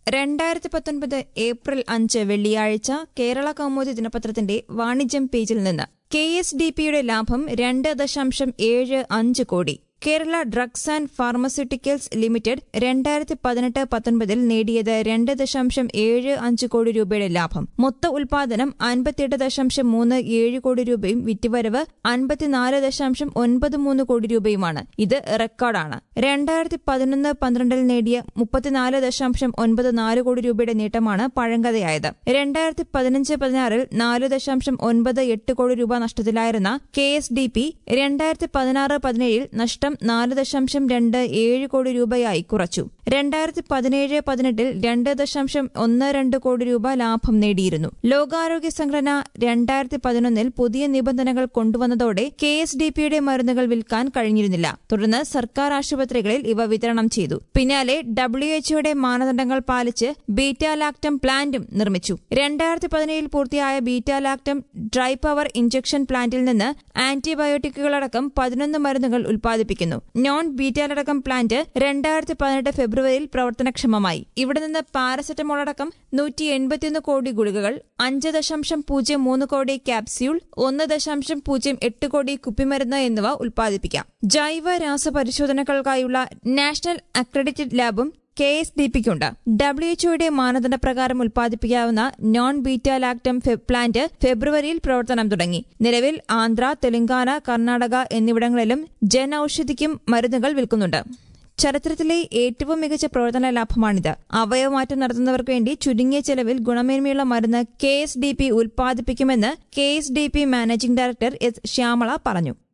രണ്ടായിരത്തി പത്തൊൻപത് ഏപ്രിൽ അഞ്ച് വെള്ളിയാഴ്ച കേരള കൗമുദി ദിനപത്രത്തിന്റെ വാണിജ്യം പേജിൽ നിന്ന് കെ എസ് ഡി പിയുടെ ലാഭം രണ്ട് ദശാംശം ഏഴ് അഞ്ച് കോടി Kerala drugs and pharmaceuticals limited രണ്ടായിരത്തി പതിനെട്ട് പത്തൊൻപതിൽ നേടിയത് രണ്ട് ദശാംശം ഏഴ് അഞ്ച് കോടി രൂപയുടെ ലാഭം മൊത്ത ഉൽപാദനം അൻപത്തിയെട്ട് ദശാംശം മൂന്ന് ഏഴ് കോടി രൂപയും വിറ്റുവരവ് അൻപത്തിനാല് ദശാംശം ഒൻപത് മൂന്ന് കോടി രൂപയുമാണ് ഇത് റെക്കോർഡാണ് രണ്ടായിരത്തി പതിനൊന്ന് പന്ത്രണ്ടിൽ നേടിയ മുപ്പത്തിനാല് ദശാംശം ഒൻപത് നാല് കോടി രൂപയുടെ നേട്ടമാണ് പഴങ്കഥയായത് രണ്ടായിരത്തി പതിനഞ്ച് പതിനാറിൽ നാല് ദശാംശം ഒൻപത് എട്ട് കോടി രൂപ നഷ്ടത്തിലായിരുന്ന കെ എസ് ഡി പി രണ്ടായിരത്തി പതിനാറ് പതിനേഴിൽ നഷ്ടം നാല് ദശാംശം രണ്ട് ഏഴ് കോടി രൂപയായി കുറച്ചു രണ്ടായിരത്തി പതിനേഴ് പതിനെട്ടിൽ രണ്ട് ദശാംശം ഒന്ന് രണ്ട് കോടി രൂപ ലാഭം നേടിയിരുന്നു ലോകാരോഗ്യ സംഘടന രണ്ടായിരത്തി പതിനൊന്നിൽ പുതിയ നിബന്ധനകൾ കൊണ്ടുവന്നതോടെ കെ എസ് ഡി പിയുടെ മരുന്നുകൾ വിൽക്കാൻ കഴിഞ്ഞിരുന്നില്ല തുടർന്ന് സർക്കാർ ആശുപത്രികളിൽ ഇവ വിതരണം ചെയ്തു പിന്നാലെ ഡബ്ല്യു എച്ച്ഒയുടെ മാനദണ്ഡങ്ങൾ പാലിച്ച് ബീറ്റാലാക്ടം പ്ലാന്റും നിർമ്മിച്ചു രണ്ടായിരത്തി പതിനേഴിൽ പൂർത്തിയായ ബീറ്റാലാക്ടം ഡ്രൈ പവർ ഇഞ്ചക്ഷൻ പ്ലാന്റിൽ നിന്ന് ആന്റിബയോട്ടിക്കുകളടക്കം പതിനൊന്ന് മരുന്നുകൾ ഉൽപ്പാദിപ്പിക്കുന്നു നോൺ ബീറ്റാലടക്കം പ്ലാന്റ് രണ്ടായിരത്തി പതിനെട്ട് ഫെബ്രുവരിയിൽ പ്രവർത്തനക്ഷമമായി ഇവിടെ നിന്ന് പാരസെറ്റമോൾ അടക്കം നൂറ്റി എൺപത്തിയൊന്ന് കോടി ഗുളികകൾ അഞ്ച് ദശാംശം പൂജ്യം മൂന്ന് കോടി ക്യാപ്സ്യൂൾ ഒന്ന് ദശാംശം പൂജ്യം എട്ട് കോടി കുപ്പിമരുന്ന് എന്നിവ ഉൽപ്പാദിപ്പിക്കാം ജൈവ രാസ പരിശോധനകൾക്കായുള്ള നാഷണൽ അക്രഡിറ്റഡ് ലാബും കെ എസ് ഡി പിക്കുണ്ട് ഡബ്ല്യു എച്ച്ഒയുടെ മാനദണ്ഡപ്രകാരം ഉൽപ്പാദിപ്പിക്കാവുന്ന നോൺ ബീറ്റ ലാക്ടം പ്ലാന്റ് ഫെബ്രുവരിയിൽ പ്രവർത്തനം തുടങ്ങി നിലവിൽ ആന്ധ്ര തെലങ്കാന കർണാടക എന്നിവിടങ്ങളിലും ജൻ ഔഷധിക്കും മരുന്നുകൾ വിൽക്കുന്നുണ്ട് ചരിത്രത്തിലെ ഏറ്റവും മികച്ച പ്രവർത്തന ലാഭമാണിത് അവയവമാറ്റം നടത്തുന്നവർക്ക് വേണ്ടി ചുരുങ്ങിയ ചെലവിൽ ഗുണമേന്മയുള്ള മരുന്ന് കെ എസ് ഡി പി ഉൽപ്പാദിപ്പിക്കുമെന്ന് K S D P managing director S Shyamala പറഞ്ഞു